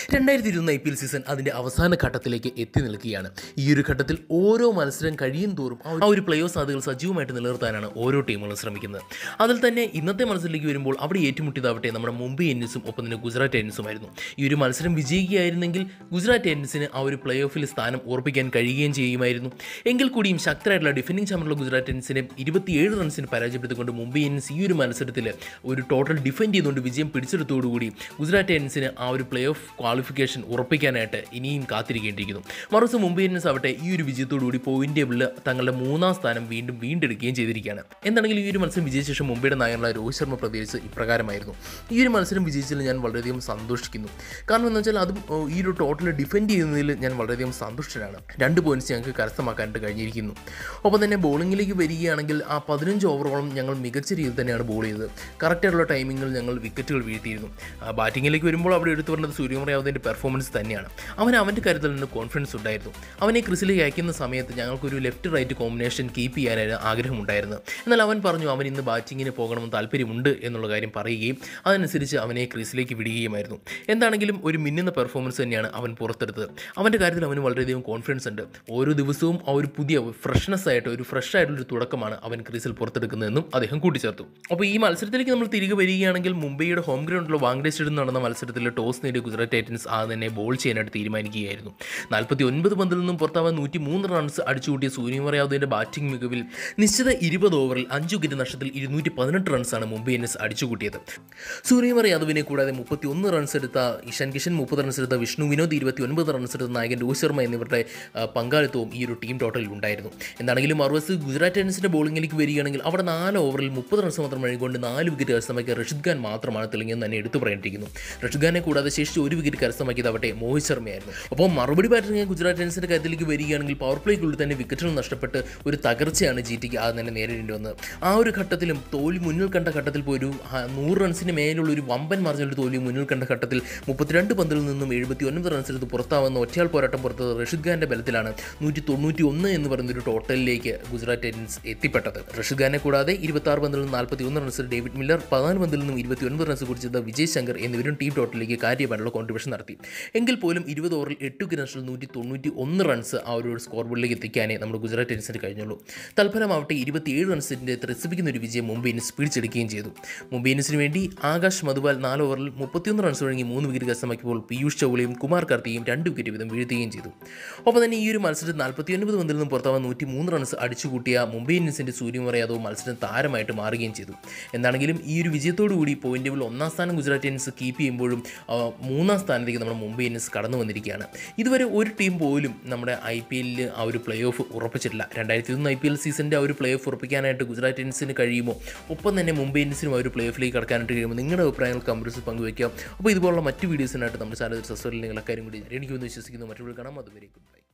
രണ്ടായിരത്തി ഇരുപത് I P L season അതിൻ്റെ അവസാന ഘട്ടത്തിലേക്ക് എത്തി നിൽക്കുകയാണ് ഈ ഒരു ഘട്ടത്തിൽ ഓരോ മത്സരം കഴിയും തോറും ആ ഒരു- ആ ഒരു പ്ലേ ഓഫ് സാധ്യതകൾ സജീവമായിട്ട് നിലനിർത്താനാണ് ഓരോ ടീമുകളും ശ്രമിക്കുന്നത് അതിൽ തന്നെ ഇന്നത്തെ മത്സരത്തിലേക്ക് വരുമ്പോൾ അവിടെ ഏറ്റുമുട്ടിയതാവട്ടെ നമ്മുടെ മുംബൈ ഇന്ത്യൻസും ഒപ്പം തന്നെ ഗുജറാത്ത് ടൈറ്റൻസുമായിരുന്നു ഈ ഒരു മത്സരം വിജയിക്കുകയായിരുന്നെങ്കിൽ ഗുജറാത്ത് ടൈറ്റൻസിന് ആ ഒരു പ്ലേ ഓഫിൽ സ്ഥാനം ഉറപ്പിക്കാൻ കഴിയുകയും ചെയ്യുമായിരുന്നു എങ്കിൽ കൂടിയും ശക്തരായിട്ടുള്ള ഡിഫൻഡിംഗ് ചാമ്പ്യനുള്ള ഗുജറാത്ത് ടൈറ്റൻസിനെ ഇരുപത്തിയേഴ് റൺസിന് പരാജയപ്പെടുത്തിക്കൊണ്ട് മുംബൈ ഇന്ത്യൻസ് ഈ ഒരു മത്സരത്തിൽ ഒരു ടോട്ടൽ ഡിഫെൻഡ് ചെയ്തുകൊണ്ട് വിജയം പിടിച്ചെടുത്തോടുകൂടി ഗുജറാത്ത് ടൈറ്റൻസിന് ആ ഒരു പ്ലേ ഓഫ് ക്വാളിഫിക്കേഷൻ ഉറപ്പിക്കാനായിട്ട് ഇനിയും കാത്തിരിക്കേണ്ടിയിരിക്കുന്നു മറുവശം മുംബൈ ഇന്ത്യൻസ് ആവട്ടെ ഈ ഒരു വിജയത്തോടുകൂടി പോയിന്റ് ടേബിളിൽ തങ്ങളുടെ മൂന്നാം സ്ഥാനം വീണ്ടും വീണ്ടെടുക്കുകയും ചെയ്തിരിക്കുകയാണ് എന്താണെങ്കിലും ഈ ഒരു മത്സരം വിജയിച്ച ശേഷം മുംബൈയുടെ നായകനായ രോഹിത് ശർമ്മ പ്രതികരിച്ച് ഇപ്രകാരമായിരുന്നു ഈ ഒരു മത്സരം വിജയിച്ചതിൽ ഞാൻ വളരെയധികം സന്തോഷിക്കുന്നു കാരണം എന്ന് വെച്ചാൽ അതും ഓ, ഈ ഒരു ടോട്ടൽ ഡിഫെൻഡ് ചെയ്യുന്നതിൽ ഞാൻ വളരെയധികം സന്തുഷ്ടനാണ് രണ്ട് പോയിന്റ്സ് ഞങ്ങൾക്ക് കരസ്ഥമാക്കാനായിട്ട് കഴിഞ്ഞിരിക്കുന്നു ഒപ്പം തന്നെ ബോളിങ്ങിലേക്ക് വരികയാണെങ്കിൽ ആ പതിനഞ്ച് ഓവറോളം ഞങ്ങൾ മികച്ച രീതിയിൽ തന്നെയാണ് ബോൾ ചെയ്തത് കറക്റ്റായിട്ടുള്ള ടൈമിങ്ങിൽ ഞങ്ങൾ വിക്കറ്റുകൾ വീഴ്ത്തിയിരുന്നു ബാറ്റിങ്ങിലേക്ക് വരുമ്പോൾ അവിടെ എടുത്തു പറഞ്ഞത് സൂര്യകുമാർ യാദവിൻ്റെ പെർഫോമൻസ് തന്നെയാണ് അവന് അവൻ്റെ കാര്യത്തിൽ നിന്ന് കോൺഫിഡൻസ് ഉണ്ടായിരുന്നു അവനെ ക്രിസിലേക്ക് അയക്കുന്ന സമയത്ത് ഞങ്ങൾക്കൊരു ലെഫ്റ്റ് റൈറ്റ് കോമ്പിനേഷൻ കീപ്പ് ചെയ്യാനായിരുന്നു ആഗ്രഹമുണ്ടായിരുന്നു എന്നാൽ അവൻ പറഞ്ഞു അവൻ ഇന്ന് ബാറ്റിങ്ങിന് പോകണമെന്ന് താല്പര്യമുണ്ട് എന്നുള്ള കാര്യം പറയുകയും അതനുസരിച്ച് അവനെ ക്രീസിലേക്ക് വിടുകയുമായിരുന്നു എന്താണെങ്കിലും ഒരു മിന്നുന്ന പെർഫോമൻസ് തന്നെയാണ് അവൻ പുറത്തെടുത്തത് അവൻ്റെ കാര്യത്തിൽ അവന് വളരെയധികം കോൺഫിഡൻസ് ഉണ്ട് ഓരോ ദിവസവും ആ ഒരു പുതിയ ഫ്രഷ്നെസ് ആയിട്ട് ഒരു ഫ്രഷ് ആയിട്ടുള്ളൊരു തുടക്കമാണ് അവൻ ക്രീസിൽ പുറത്തെടുക്കുന്നതെന്നും അദ്ദേഹം കൂട്ടിച്ചേർത്തു അപ്പോൾ ഈ മത്സരത്തിലേക്ക് നമ്മൾ തിരികെ വരികയാണെങ്കിൽ മുംബൈയുടെ ഹോം ഗ്രൗണ്ടിലുള്ള വാങ്ഡേ സ്റ്റേഡിയം നടന്ന മത്സരത്തിൽ ടോസ് നേടിയ ഗുജറാത്ത് ടൈറ്റൻസ് ആ തന്നെ ബോൾ ചെയ്യാനായിട്ട് തീരുമാനിക്കുകയായിരുന്നു നാൽപ്പത്തി ഒൻപത് പന്തിൽ നിന്നും പുറത്താവാൻ നൂറ്റി മൂന്ന് റൺസ് അടിച്ചുകൂട്ടിയ സൂര്യകുമാർ യാദവിൻ്റെ ബാറ്റിംഗ് മികവിൽ നിശ്ചിത ഇരുപത് ഓവറിൽ അഞ്ച് വിക്കറ്റ് നഷ്ടത്തിൽ ഇരുന്നൂറ്റി പതിനെട്ട് റൺസാണ് മുംബൈ ഇന്ത്യൻസ് അടിച്ചുകൂട്ടിയത് സൂര്യകുമാർ യാദവിനെ കൂടാതെ മുപ്പത്തി ഒന്ന് റൺസ് എടുത്ത ഇഷാൻ കിഷൻ മുപ്പത് റൺസ് എടുത്ത വിഷ്ണു വിനോദ് ഇരുപത്തി ഒൻപത് റൺസ് എടുത്ത നായകൻ രോഹിത് ശർമ്മ എന്നിവരുടെ ആ, പങ്കാളിത്തവും ഈ ഒരു ടീം ടോട്ടലിൽ ഉണ്ടായിരുന്നു എന്താണെങ്കിലും മറുവശത്ത് ഗുജറാത്ത് ടൈറ്റൻസിൻ്റെ ബോളിംഗിലേക്ക് വരികയാണെങ്കിൽ അവിടെ നാല് ഓവറിൽ മുപ്പത് റൺസ് മാത്രം വഴികൊണ്ട് നാല് വിക്കറ്റ് കരസ്ഥമാക്കിയ റഷീദ് ഖാൻ മാത്രമാണ് തെളിഞ്ഞെന്ന് തന്നെ എടുത്തു പറയേണ്ടിയിരിക്കുന്നു റഷീദ് ഖാനെ കൂടാതെ ശേഷിച്ച് ഒരു വിക്കറ്റ് കരസ്ഥമാക്കിയതാവട്ടെ മോഹിത് ശർമ്മയായിരുന്നു അപ്പോൾ മറുപടി ബാറ്റിംഗ് ഗുജറാത്ത് ടൈറ്റൻസിൻ്റെ കാര്യത്തിലേക്ക് വരികയാണെങ്കിൽ പവർ പ്ലേക്കുള്ളിൽ തന്നെ വിക്കറ്റുകൾ നഷ്ടപ്പെട്ട് ഒരു തകർച്ചയാണ് ജി ടിക്ക് ആദ്യം തന്നെ നേരിടേണ്ടി വന്നത് ആ ഒരു ഘട്ടത്തിലും തോൽവി മുന്നിൽ കണ്ട ഘട്ടത്തിൽ പോയി ഒരു ആ, നൂറ് റൺസിന് മേലുള്ള ഒരു വമ്പൻ മാർജിനൽ തോൽവി മുന്നിൽ കണ്ട ഘട്ടത്തിൽ മുപ്പത്തിരണ്ട് പന്തിൽ നിന്നും എഴുപത്തി ഒൻപത് റൺസ് എടുത്ത് പുറത്താവുന്ന ഒറ്റയാൾ പോരാട്ടം പുറത്തത് റഷീദ് ഖാന്റെ ബലത്തിലാണ് നൂറ്റി തൊണ്ണൂറ്റി ഒന്ന് എന്ന് പറയുന്ന ഒരു ടോട്ടലിലേക്ക് ഗുജറാത്ത് ടൈറ്റൻസ് എത്തിപ്പെട്ടത് റഷീദ് ഖാനെ കൂടാതെ ഇരുപത്തി ആറ് പന്തിൽ നിന്ന് നാൽപ്പത്തി ഒന്ന് റൺസ് ഡേവിഡ് മില്ലർ പതിനാല് പന്തിൽ നിന്നും ഇരുപത്തി ഒൻപത് റൺസ് കുറിച്ചത് വിജയ് ശങ്കർ എന്നിവരും ടീം ടോട്ടലിലേക്ക് കാര്യമായിട്ടുള്ള കോൺട്രിബ്യൂഷൻ നടത്തി എങ്കിൽ പോലും ഇരുപത് ഓവറിൽ എട്ട് വിക്കറ്റ് നഷ്ടത്തിൽ നൂറ്റി തൊണ്ണൂറ്റി ഒന്ന് റൺസ് ആ ഒരു സ്കോർ ബോർഡിലേക്ക് എത്തിക്കാനേ നമ്മുടെ ഗുജറാത്ത് ടൈറ്റൻസിന് കഴിഞ്ഞുള്ളൂ തൽഫലമാവട്ടെ ഇരുപത്തിയേഴ് റൺസിൻ്റെ ത്രസിപ്പിക്കുന്ന ഒരു വിജയം മുംബൈ ഇന്ത്യൻസ് പിടിച്ചെടുക്കുകയും ചെയ്തു മുംബൈ ഇന്ത്യൻസിന് വേണ്ടി ആകാശ് മധുവാൽ നാല് ഓവറിൽ മുപ്പത്തിയൊന്ന് റൺസ് വഴങ്ങി മൂന്ന് വിക്കറ്റ് കരസ്ഥമാക്കിയപ്പോൾ പീയൂഷ് ചൗളയും കുമാർ കാർത്തിയും രണ്ട് വിക്കറ്റ് വീതം വീഴ്ത്തുകയും ചെയ്തു ഒപ്പം തന്നെ ഈ ഒരു മത്സരത്തിൽ നാൽപ്പത്തി ഒൻപത് പന്തിൽ നിന്നും പുറത്താവാൻ നൂറ്റി മൂന്ന് റൺസ് അടിച്ചുകൂട്ടിയ മുംബൈ ഇന്ത്യൻസിൻ്റെ സൂര്യകുമാർ യാദവ് മത്സരം താരമായിട്ട് മാറുകയും ചെയ്തു എന്താണെങ്കിലും ഈ ഒരു വിജയത്തോടുകൂടി പോയിന്റ് ടേബിൾ ഒന്നാം സ്ഥാനം ഗുജറാത്ത് ടൈറ്റൻസ് കീപ്പ് ചെയ്യുമ്പോഴും ആ, മൂന്നാം സ്ഥാനത്തേക്ക് നമ്മുടെ മുംബൈ ഇന്ത്യൻസ് കടന്നു വന്നിരിക്കുകയാണ് ഇതുവരെ ഒരു ടീം പോലും നമ്മുടെ ഐ പി എല്ലിൽ ആ ഒരു പ്ലേ ഓഫ് ഉറപ്പിച്ചിട്ടില്ല രണ്ടായിരത്തി ഒന്ന് ഐ പി എൽ സീസണിൻ്റെ ആ ഒരു പ്ലേ ഓഫ് ഉറപ്പിക്കാനായിട്ട് ഗുജറാത്ത് ടൈറ്റൻസിന് കഴിയുമോ ഒപ്പം തന്നെ മുംബൈ ഇന്ത്യൻസിനും ആ ഒരു പ്ലേ ഓഫിലേക്ക് കടക്കാനായിട്ട് കഴിയുമ്പോൾ നിങ്ങളുടെ അഭിപ്രായങ്ങൾ കമൻറ്റ്സ് പങ്കുവയ്ക്കാം അപ്പോൾ ഇതുപോലുള്ള മറ്റ് വീഡിയോസിനായിട്ട് നമ്മുടെ ചാനൽ സബ്സ്ക്രൈബ് നിങ്ങൾ അക്കാര്യം കൂടി എനിക്ക് ഒന്ന് വിശ്വസിക്കുന്നു മറ്റൊരു കാണാം അതുവരെ ഗുഡ് ബൈ